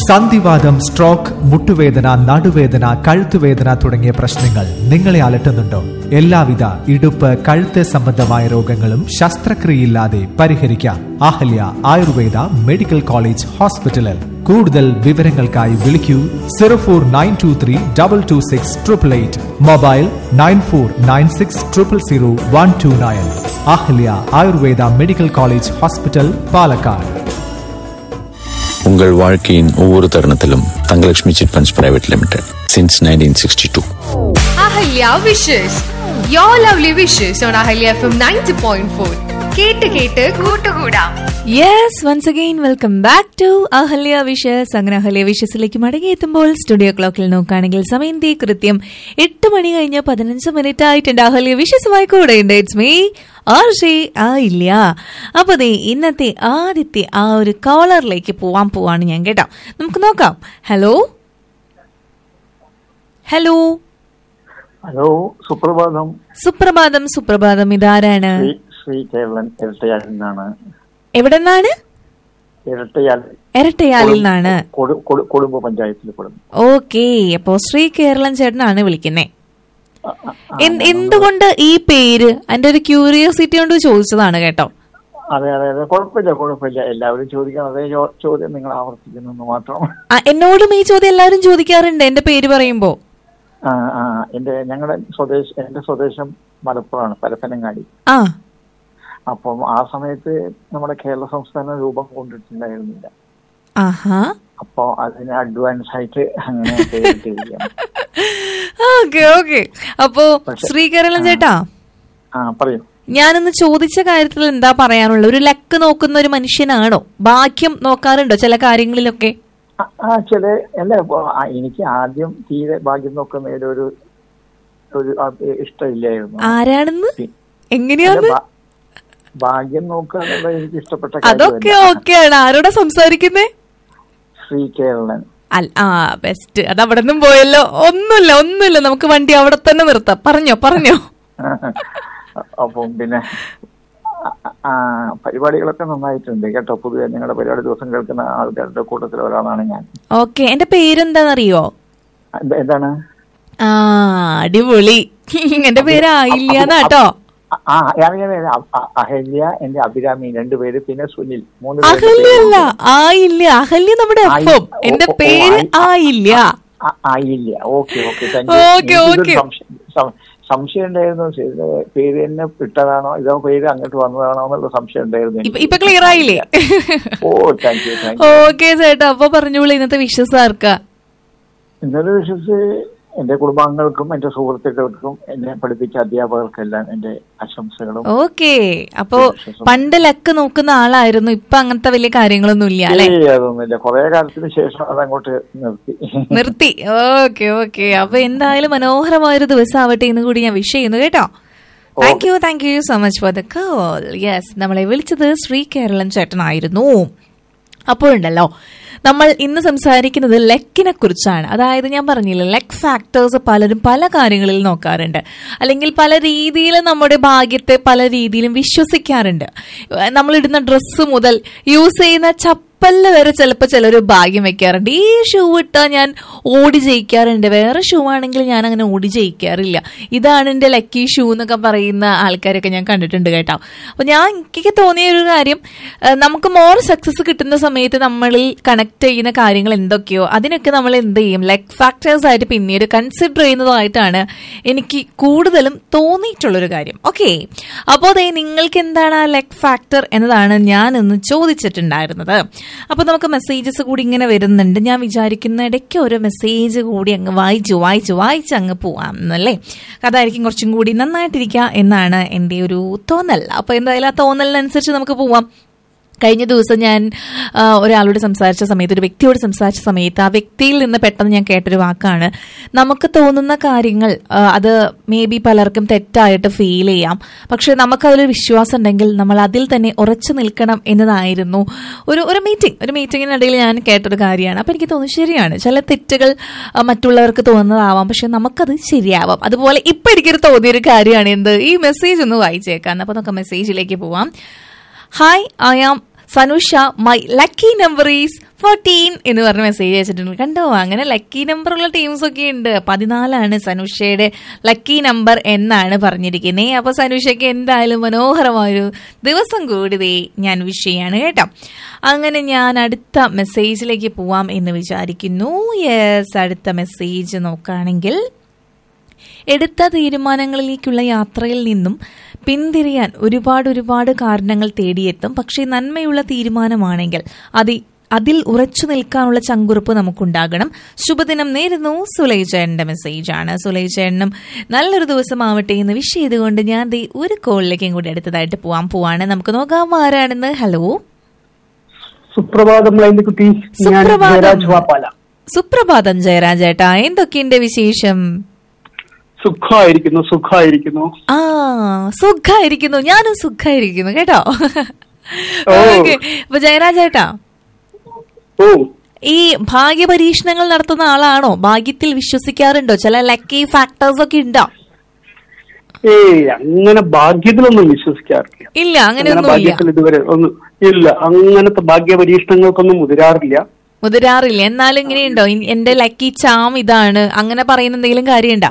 സന്ധിവാദം സ്ട്രോക്ക് മുട്ടുവേദന നടുവേദന കഴുത്തുവേദന തുടങ്ങിയ പ്രശ്നങ്ങൾ നിങ്ങളെ അലട്ടുന്നുണ്ടോ എല്ലാവിധ ഇടുപ്പ് കഴുത്ത് സംബന്ധമായ രോഗങ്ങളും ശസ്ത്രക്രിയയില്ലാതെ പരിഹരിക്കാം അഹല്യ ആയുർവേദ മെഡിക്കൽ കോളേജ് ഹോസ്പിറ്റലിൽ കൂടുതൽ വിവരങ്ങൾക്കായി വിളിക്കൂ zero four nine two three double two six triple eight mobile nine four nine six triple zero one two nine Ahalya Ayurveda medical college hospital Palakkad உங்கள் வாழ்க்கையின் ஒவ்வொரு தருணத்திலும் Thangalakshmi chit funds private limited since nineteen sixty two Ahalya wishes yo lovely wishes on Ahalya F M ninety point four കേട്ട് കേട്ട് കൂട്ടുകൂടാം yes once again welcome back to Ahalya wishes അങ്ങനെ Ahalya വിഷസിലേക്ക് മടങ്ങിയെത്തുമ്പോൾ studio ക്ലോക്കിൽ നോക്കുകയാണെങ്കിൽ സമയം തീ കൃത്യം എട്ട് മണി കഴിഞ്ഞ് പതിനഞ്ച് മിനിറ്റ് ആയിട്ടുണ്ട് അഹല്യ വിഷസുമായി കൂടെ ഉണ്ട് ഇറ്റ്സ് മീ ആർഷി ആ ഇല്ല അപ്പൊ ദേ ഇന്നത്തെ ആദ്യത്തെ ആ ഒരു കോളറിലേക്ക് പോവാൻ പോവാണ് ഞാൻ കേട്ടോ നമുക്ക് നോക്കാം ഹലോ ഹലോ ഹലോ സുപ്രഭാതം സുപ്രഭാതം സുപ്രഭാതം ഇതാരാണ് ശ്രീ ശ്രീ കേരളൻ ഇരട്ടയാലിൽ നിന്നാണ് എവിടെ നിന്നാണ് ഇരട്ടയാൽ എരട്ടയാലിൽ നിന്നാണ് കൊടു- കൊടു- കൊടുമ്പ് പഞ്ചായത്തിൽ പെടുന്നു ഓക്കെ അപ്പോ ശ്രീ കേരളൻ ചേട്ടനാണ് വിളിക്കുന്നേ എന്തുകൊണ്ട് ഈ പേര് എന്റെ ഒരു ക്യൂരിയോസിറ്റി കൊണ്ട് ചോദിച്ചതാണ് കേട്ടോ അതെ അതെ അതെ കുഴപ്പമില്ല കുഴപ്പമില്ല എല്ലാവരും ചോദിക്കണം അതേ ചോ- ചോദ്യം നിങ്ങൾ ആവർത്തിക്കുന്നു മാത്രം ആ, എന്നോടും ഈ ചോദ്യം എല്ലാവരും ചോദിക്കാറുണ്ട് എന്റെ പേര് പറയുമ്പോ ആ ആ എന്റെ ഞങ്ങളുടെ സ്വദേശ എന്റെ സ്വദേശം മലപ്പുറമാണ് പരപ്പനങ്ങാടി ആ അപ്പം ആ സമയത്ത് നമ്മുടെ കേരള സംസ്ഥാനം രൂപം കൊണ്ടിട്ടുണ്ടായിരുന്നില്ല ആഹാ അപ്പോ അതിന് അഡ്വാൻസ് ആയിട്ട് അങ്ങനെ പേരിട്ടിരിക്കുകയാണ് ഓക്കെ ഓക്കെ അപ്പോ ശ്രീ കേരളൻ ചേട്ടാ ആ പറയൂ ഞാനൊന്ന് ചോദിച്ച കാര്യത്തിൽ എന്താ പറയാനുള്ളത് ഒരു ലക്ക് നോക്കുന്ന ഒരു മനുഷ്യനാണോ ഭാഗ്യം നോക്കാറുണ്ടോ ചില കാര്യങ്ങളിലൊക്കെ ആ, ആ ചില അല്ല ഇപ്പൊ ആ, എനിക്ക് ആദ്യം തീരെ ഭാഗ്യം നോക്കുന്നതിൽ ഒരു ഒരു ആ, ഇഷ്ടമില്ലായിരുന്നു ആരാണെന്ന് പി- എങ്ങനെയാണ് അല്ല, ഭാ- ഭാഗ്യം നോക്കുക എന്നുള്ളത് എനിക്ക് ഇഷ്ടപ്പെട്ട അതൊക്കെ കാര്യമല്ല. ഓക്കെയാണ് ആരോടാ സംസാരിക്കുന്നേ ശ്രീ കേരളൻ അൽ ആ ബെസ്റ്റ് അത് അവിടെ നിന്നും പോയല്ലോ ഒന്നുമില്ല ഒന്നുമില്ല നമുക്ക് വണ്ടി അവിടെ തന്നെ നിർത്താം പറഞ്ഞോ പറഞ്ഞോ അപ്പം പിന്നെ ആ, ആ, പരിപാടികളൊക്കെ നന്നായിട്ടുണ്ട് കേട്ടോ പൊതുവെ നിങ്ങളുടെ പരിപാടി ദിവസം കേൾക്കുന്ന ആൾക്കാരുടെ കൂട്ടത്തിൽ ഒരാളാണ് ഞാൻ ഓക്കെ എന്റെ പേരെന്താണെന്നറിയോ എന്ത- എന്താണ് ആ അടിപൊളി എന്റെ പേര് ആയില്ല എന്നാട്ടോ ആ, ആ അറിയാം, അറിയാം. അ- അ- അഹല്യ എന്റെ അഭിരാമി രണ്ടുപേര് പിന്നെ സുനിൽ മൂന്ന് പേരുടെ അഹല്യല്ല പേരുണ്ട്. ആയില്ല അഹല്യ നമ്മുടെ ആയി- എഫം ഓ, എന്റെ ഓ, ഓ, പേര് ആയി- ആയില്ല ആ, ആയില്ല ഓക്കെ ഓക്കെ ഓക്കെ, ഓക്കെ. സംശയം ഉണ്ടായിരുന്നു ശരി, പേര് തന്നെ ഇട്ടതാണോ ഇതോ പേര് അങ്ങോട്ട് വന്നതാണോ എന്നുള്ള സംശയം ഉണ്ടായിരുന്നു ഇപ്പൊ- എനിക്ക്. ഇപ്പൊ ക്ലിയർ ആയില്ലേ oh thank you thank you okay ചേട്ടാ അപ്പൊ പറഞ്ഞോളൂ ഇന്നത്തെ വിശ്വസ് ആർക്കാ ഇന്നലെ വിശ്വസിച്ച് എന്റെ കുടുംബാംഗങ്ങൾക്കും എന്റെ സുഹൃത്തുക്കൾക്കും എന്നെ പഠിപ്പിച്ച അധ്യാപകർക്കെല്ലാം എന്റെ ആശംസകളും ഓക്കെ അപ്പൊ പണ്ട് ലക്ക് നോക്കുന്ന ആളായിരുന്നു ഇപ്പൊ അങ്ങനത്തെ വലിയ കാര്യങ്ങളൊന്നും ഇല്ല അല്ലെ ഏയ് അതൊന്നുമില്ല കുറെ കാലത്തിന് ശേഷം അതങ്ങോട്ട് നിർത്തി നിർത്തി ഓക്കെ ഓക്കെ അപ്പൊ എന്തായാലും മനോഹരമായൊരു ദിവസം ആവട്ടെ എന്ന് കൂടി ഞാൻ വിഷ് ചെയ്യുന്നു കേട്ടോ thank you thank you so much for the call yes നമ്മളെ വിളിച്ചത് ശ്രീ കേരളൻ ചേട്ടനായിരുന്നു അപ്പോഴുണ്ടല്ലോ നമ്മൾ ഇന്ന് സംസാരിക്കുന്നത് ലെക്കിനെ കുറിച്ചാണ് അതായത് ഞാൻ പറഞ്ഞില്ലേ ലെക്ക് ഫാക്ടേഴ്സ് പലരും പല കാര്യങ്ങളിൽ നോക്കാറുണ്ട് അല്ലെങ്കിൽ പല രീതിയിൽ നമ്മുടെ ഭാഗ്യത്തെ പല രീതിയിലും വിശ്വസിക്കാറുണ്ട് നമ്മളിടുന്ന ഡ്രസ്സ് മുതൽ യൂസ് ചെയ്യുന്ന ചപ്പല് വരെ ചിലപ്പോൾ ചിലർ ഭാഗ്യം വെക്കാറുണ്ട് ഈ ഷൂ ഇട്ടാൽ ഞാൻ ഓടി ജയിക്കാറുണ്ട് വേറെ ഷൂ ആണെങ്കിൽ ഞാൻ അങ്ങനെ ഓടി ജയിക്കാറില്ല ഇതാണ് എൻ്റെ ലക്കി ഷൂ എന്നൊക്കെ പറയുന്ന ആൾക്കാരൊക്കെ ഞാൻ കണ്ടിട്ടുണ്ട് കേട്ടോ അപ്പൊ ഞാൻ എനിക്ക് തോന്നിയ ഒരു കാര്യം ആ, നമുക്ക് മോർ സക്സസ് കിട്ടുന്ന സമയത്ത് നമ്മളിൽ കണക്ട് ചെയ്യുന്ന കാര്യങ്ങൾ എന്തൊക്കെയോ അതിനൊക്കെ നമ്മൾ എന്ത് ചെയ്യും ലെഗ് ഫാക്ടേഴ്സ് ആയിട്ട് പിന്നീട് കൺസിഡർ ചെയ്യുന്നതായിട്ടാണ് എനിക്ക് കൂടുതലും തോന്നിയിട്ടുള്ളൊരു കാര്യം ഓക്കെ അപ്പോൾ അതെ നിങ്ങൾക്ക് എന്താണ് ആ ലെഗ് ഫാക്ടർ എന്നതാണ് ഞാൻ ഇന്ന് ചോദിച്ചിട്ടുണ്ടായിരുന്നത് അപ്പോൾ നമുക്ക് മെസ്സേജസ് കൂടി ഇങ്ങനെ വരുന്നുണ്ട് ഞാൻ വിചാരിക്കുന്ന ഇടയ്ക്ക് ഒരു മെസ്സേജ് കൂടി അങ്ങ് വായിച്ചു വായിച്ചു വായിച്ച് അങ്ങ് പോവാം എന്നല്ലേ അതായിരിക്കും കുറച്ചും കൂടി നന്നായിട്ടിരിക്കുക എന്നാണ് എൻ്റെ ഒരു തോന്നൽ അപ്പോൾ എന്തായാലും ആ തോന്നലിനനുസരിച്ച് നമുക്ക് പോവാം കഴിഞ്ഞ ദിവസം ഞാൻ ആ, ഒരാളോട് സംസാരിച്ച സമയത്ത് ഒരു വ്യക്തിയോട് സംസാരിച്ച സമയത്ത് ആ വ്യക്തിയിൽ നിന്ന് പെട്ടെന്ന് ഞാൻ കേട്ടൊരു വാക്കാണ് നമുക്ക് തോന്നുന്ന കാര്യങ്ങൾ ആ, അത് മേ ബി പലർക്കും തെറ്റായിട്ട് ഫീൽ ചെയ്യാം പക്ഷെ നമുക്കതിലൊരു വിശ്വാസം ഉണ്ടെങ്കിൽ നമ്മൾ അതിൽ തന്നെ ഉറച്ചു നിൽക്കണം എന്നതായിരുന്നു ഒരു ഒരു മീറ്റിംഗ് ഒരു മീറ്റിങ്ങിനിടയിൽ ഞാൻ കേട്ടൊരു കാര്യമാണ് അപ്പം എനിക്ക് തോന്നുന്നു ശരിയാണ് ചില തെറ്റുകൾ ആ, മറ്റുള്ളവർക്ക് തോന്നുന്നതാവാം പക്ഷെ നമുക്കത് ശരിയാവാം അതുപോലെ ഇപ്പം എനിക്കൊരു തോന്നിയൊരു കാര്യമാണ് എന്ത് ഈ മെസ്സേജ് ഒന്ന് വായിച്ചേക്കാം അപ്പോൾ നമുക്ക് മെസ്സേജിലേക്ക് പോവാം Hi, I am Sanusha. My lucky number is fourteen എന്ന് പറഞ്ഞ മെസ്സേജ് അയച്ചിട്ടുണ്ട് കണ്ടോ അങ്ങനെ ലക്കി നമ്പർ ഉള്ള ടീംസ് ഒക്കെ ഉണ്ട് പതിനാലാണ് സനുഷയുടെ ലക്കി നമ്പർ എന്നാണ് പറഞ്ഞിരിക്കുന്നത് അപ്പൊ സനുഷയ്ക്ക് എന്തായാലും മനോഹരമായൊരു ദിവസം കൂടി ദേ ഞാൻ വിഷ് ചെയ്യാണ് കേട്ടോ അങ്ങനെ ഞാൻ അടുത്ത മെസ്സേജിലേക്ക് പോവാം എന്ന് വിചാരിക്കുന്നു യെസ് അടുത്ത മെസ്സേജ് നോക്കുകയാണെങ്കിൽ എടുത്ത തീരുമാനങ്ങളിലേക്കുള്ള യാത്രയിൽ നിന്നും പിന്തിരിയാൻ ഒരുപാട് ഒരുപാട് കാരണങ്ങൾ തേടിയെത്തും പക്ഷേ നന്മയുള്ള തീരുമാനമാണെങ്കിൽ അത് അതിൽ ഉറച്ചു നിൽക്കാനുള്ള ചങ്കുറപ്പ് നമുക്കുണ്ടാകണം ശുഭദിനം നേരുന്നു സുലൈചേട്ടന്റെ മെസ്സേജാണ് സുലൈചേട്ടനും നല്ലൊരു ദിവസമാവട്ടെ എന്ന് വിഷ് ചെയ്തുകൊണ്ട് ഞാൻ ദേ ഒരു കോളിലേക്കും കൂടി അടുത്തതായിട്ട് പോവാൻ പോവാണ് നമുക്ക് നോക്കാം ആരാണെന്ന് ഹലോ സുപ്രഭാതം ലൈൻ കുട്ടി ഞാൻ സുപ്രഭാതം. ജയരാജ് വാപ്പാല സുപ്രഭാതം ജയരാജേട്ടാ എന്തൊക്കെയുണ്ട് വിശേഷം സുഖമായിരിക്കുന്നു സുഖമായിരിക്കുന്നു ആ സുഖായിരിക്കുന്നു ഞാനും സുഖായിരിക്കുന്നു കേട്ടോ ഓ. ഓക്കെ അപ്പൊ ജയരാജേട്ടാ ഓ ഈ ഭാഗ്യ പരീക്ഷണങ്ങൾ നടത്തുന്ന ആളാണോ ഭാഗ്യത്തിൽ വിശ്വസിക്കാറുണ്ടോ ചില ലക്കി ഫാക്ടേഴ്സ് ഒക്കെ ഉണ്ടോ ഏയ് അങ്ങനെ ഭാഗ്യത്തിലൊന്നും വിശ്വസിക്കാറില്ല ഇല്ല അങ്ങനെ അങ്ങനെയൊന്നും ഇല്ല ഭാഗ്യത്തിൽ ഇതുവരെ ഒന്നും ഇല്ല അങ്ങനത്തെ ഭാഗ്യ പരീക്ഷണങ്ങൾക്കൊന്നും മുതിരാറില്ല മുതിരാറില്ല എന്നാലും ഇങ്ങനെയുണ്ടോ ഇൻ- എന്റെ ലക്കി ചാം ഇതാണ് അങ്ങനെ പറയുന്ന എന്തെങ്കിലും കാര്യമുണ്ടോ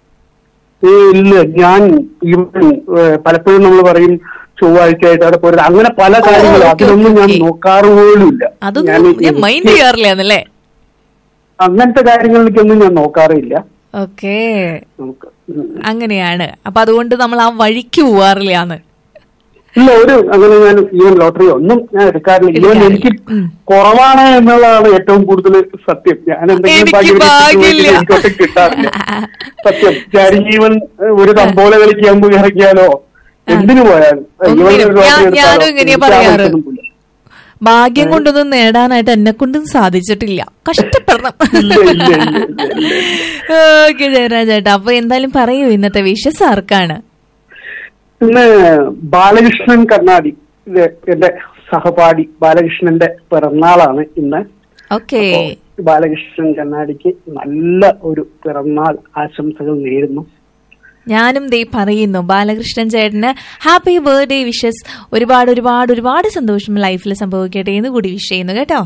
ഏയ് ഇല്ല ഞാൻ ഈവൻ പലപ്പോഴും നമ്മൾ പറയും ചൊവ്വാഴ്ചയായിട്ട് അവിടെ പോരുത് അങ്ങനെ പല കാര്യങ്ങളും ഓക്കേ, അതിലൊന്നും ഞാൻ ഓക്കേ. നോക്കാറ് പോലുമില്ല അതൊന്നും ഞാൻ മൈൻഡ് ചെയ്യാറില്ല എന്നല്ലേ അങ്ങനത്തെ കാര്യങ്ങളിലേക്കൊന്നും ഞാൻ നോക്കാറില്ല ഓക്കേ നമുക്ക് ഉം. അങ്ങനെയാണ് അപ്പൊ അതുകൊണ്ട് നമ്മൾ ആ വഴിക്ക് പോവാറില്ലാന്ന് ഇല്ല ഒരു അങ്ങനെ ഞാൻ ഈവൻ ലോട്ടറി ഒന്നും ഞാൻ എടുക്കാറില്ല ഈവൻ എടുക്കാറില്ല. എനിക്ക് ഉം. കുറവാണ് എന്നുള്ളതാണ് ഏറ്റവും കൂടുതൽ സത്യം ഞാൻ എന്തെങ്കിലും എനിക്ക് ഭാഗ്യം ഭാഗ്യമില്ല. എനിക്കൊക്കെ കിട്ടാറില്ല സത്യം ഞാൻ ഈവൻ ഒരു തമ്പോല കളിക്കാൻ പോയി ഇറങ്ങിയാലോ എന്തിനു പോയാലും ഈവൻ ഒരു ഒന്നിനും. ലോട്ടറി ഞാൻ- എടുത്താലോ, ഞാനും ഇങ്ങനെയാ എനിക്ക് ആ പറയാറ്. പൈസയൊന്നും പോവില്ല. ഭാഗ്യം കൊണ്ടൊന്നും നേടാനായിട്ട് എന്നെ കൊണ്ടും സാധിച്ചിട്ടില്ല കഷ്ടപ്പെടണം ഇല്ല, ഇല്ല, ഇല്ല, ഇല്ല, ഇല്ല. ഓക്കെ ജയരാജേട്ടാ അപ്പൊ എന്തായാലും പറയൂ ഇന്നത്തെ വിഷസ് ആർക്കാണ് ഇന്ന് ബാലകൃഷ്ണൻ കർണാടി ഇത് എന്റെ സഹപാഠി ബാലകൃഷ്ണന്റെ പിറന്നാളാണ് ഇന്ന് ഓക്കെ അപ്പോ ബാലകൃഷ്ണൻ കണ്ണാടിക്ക് നല്ല ഒരു പിറന്നാൾ ആശംസകൾ നേരുന്നു ഞാനും ദേ പറയുന്നു ബാലകൃഷ്ണൻ ചേട്ടന് ഹാപ്പി ബർത്ത്ഡേ വിഷസ് ഒരുപാട് ഒരുപാട് ഒരുപാട് സന്തോഷം ലൈഫിൽ സംഭവിക്കട്ടെ എന്ന് കൂടി വിഷ് ചെയ്യുന്നു കേട്ടോ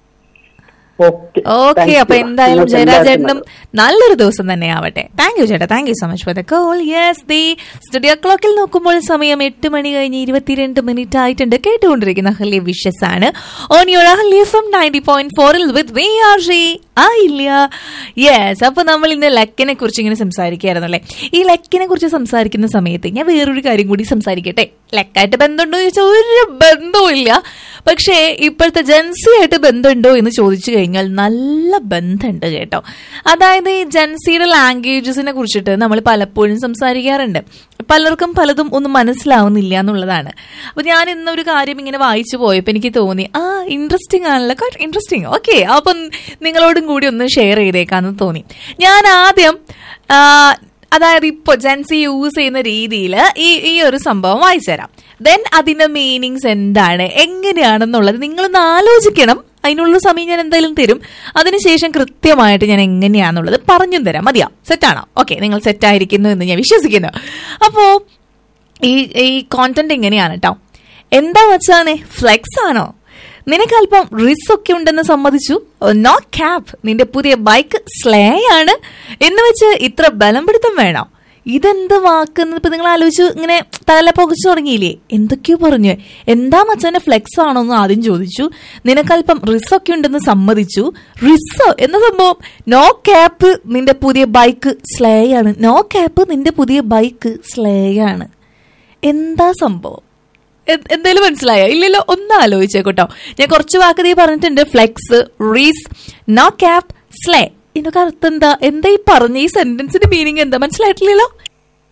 ഓക്കെ ഓക്കെ അപ്പൊ എന്തായാലും ജയരാജേട്ടനും നല്ലൊരു ദിവസം തന്നെ ആവട്ടെ താങ്ക് യു ചേട്ടാ thank you so much for the call yes the studio ക്ലോക്കിൽ നോക്കുമ്പോൾ സമയം എട്ട് മണി കഴിഞ്ഞ് ഇരുപത്തിരണ്ട് മിനിറ്റ് ആയിട്ടുണ്ട് കേട്ടുകൊണ്ടിരിക്കുന്ന അഹല്യ വിഷസ് ആണ് on your Ahalya F M ninety point ഫോറിൽ വിത്ത് വി ആർ ഷീ ആ ഇല്ല യെസ് അപ്പൊ നമ്മൾ ഇന്ന് ലക്കിനെ കുറിച്ച് ഇങ്ങനെ സംസാരിക്കുകയായിരുന്നു അല്ലേ ഈ ലക്കിനെ കുറിച്ച് സംസാരിക്കുന്ന സമയത്ത് ഞാൻ വേറൊരു കാര്യം കൂടി സംസാരിക്കട്ടെ ലക്കായിട്ട് ബന്ധമുണ്ടോ എന്ന് ചോദിച്ചാൽ ഒരു ബന്ധവും ഇല്ല പക്ഷേ ഇപ്പോഴത്തെ ജൻസിയായിട്ട് ബന്ധമുണ്ടോ എന്ന് ചോദിച്ചു കഴിഞ്ഞാൽ നല്ല ബന്ധമുണ്ട് കേട്ടോ അതായത് ഈ ജൻസിയുടെ ലാംഗ്വേജസിനെ കുറിച്ചിട്ട് നമ്മൾ പലപ്പോഴും സംസാരിക്കാറുണ്ട് പലർക്കും പലതും ഒന്നും മനസ്സിലാവുന്നില്ല എന്നുള്ളതാണ് അപ്പൊ ഞാൻ ഇന്നൊരു കാര്യം ഇങ്ങനെ വായിച്ചു പോയപ്പോൾ എനിക്ക് തോന്നി ആ ഇൻട്രസ്റ്റിംഗ് ആണല്ലോ ക്വൈറ്റ് ഇൻട്രസ്റ്റിംഗ് ഓക്കെ അപ്പം നിങ്ങളോടും കൂടി ഒന്ന് ഷെയർ ചെയ്തേക്കാന്ന് തോന്നി ഞാൻ ആദ്യം ആ, അതായത് ഇപ്പോൾ ജെൻസി യൂസ് ചെയ്യുന്ന രീതിയിൽ ഈ ഈ ഒരു സംഭവം വായിച്ചു തരാം ദെൻ അതിന്റെ മീനിങ്സ് എന്താണ് എങ്ങനെയാണെന്നുള്ളത് നിങ്ങളൊന്ന് ആലോചിക്കണം അതിനുള്ള സമയം ഞാൻ എന്തായാലും തരും അതിനുശേഷം കൃത്യമായിട്ട് ഞാൻ എങ്ങനെയാണെന്നുള്ളത് പറഞ്ഞും തരാം മതിയാ സെറ്റാണോ ഓക്കെ നിങ്ങൾ സെറ്റായിരിക്കുന്നു എന്ന് ഞാൻ വിശ്വസിക്കുന്നു അപ്പോ ഈ ഈ കോണ്ടന്റ് എങ്ങനെയാണ് കേട്ടോ എന്താ വെച്ചാനെ ഫ്ലെക്സ് ആണോ നിനക്ക് അല്പം റിസ്ക് ഒക്കെ ഉണ്ടെന്ന് സമ്മതിച്ചു നോ ക്യാപ് നിന്റെ പുതിയ ബൈക്ക് സ്ലേ ആണ് എന്ന് വെച്ച് ഇത്ര ബലം പിടുത്തം വേണോ ഇതെന്ത് വാക്കെന്ന് ഇപ്പൊ നിങ്ങൾ ആലോചിച്ച് ഇങ്ങനെ തല പുകച്ചു തുടങ്ങിയില്ലേ എന്തൊക്കെയോ പറഞ്ഞു എന്താ മച്ചാനെ ഫ്ലെക്സ് ആണോ എന്ന് ആദ്യം ചോദിച്ചു നിനക്കല്പം റിസ് ഒക്കെ ഉണ്ടെന്ന് സമ്മതിച്ചു റിസോ എന്ന സംഭവം നോ ക്യാപ്പ് നിന്റെ പുതിയ ബൈക്ക് സ്ലേ ആണ് നോ ക്യാപ്പ് നിന്റെ പുതിയ ബൈക്ക് സ്ലേ ആണ് എന്താ സംഭവം എ- എന്തേലും മനസ്സിലായോ ഇല്ലല്ലോ ഒന്ന് ആലോചിച്ചേക്കോട്ടോ ഞാൻ കുറച്ച് വാക്ക് നീ പറഞ്ഞിട്ടുണ്ട് flex rizz no cap slay ഇതിനൊക്കെ അർത്ഥം എന്താ എന്താ ഈ പറഞ്ഞ ഈ സെന്റൻസിന്റെ മീനിങ് എന്താ മനസ്സിലായിട്ടില്ലല്ലോ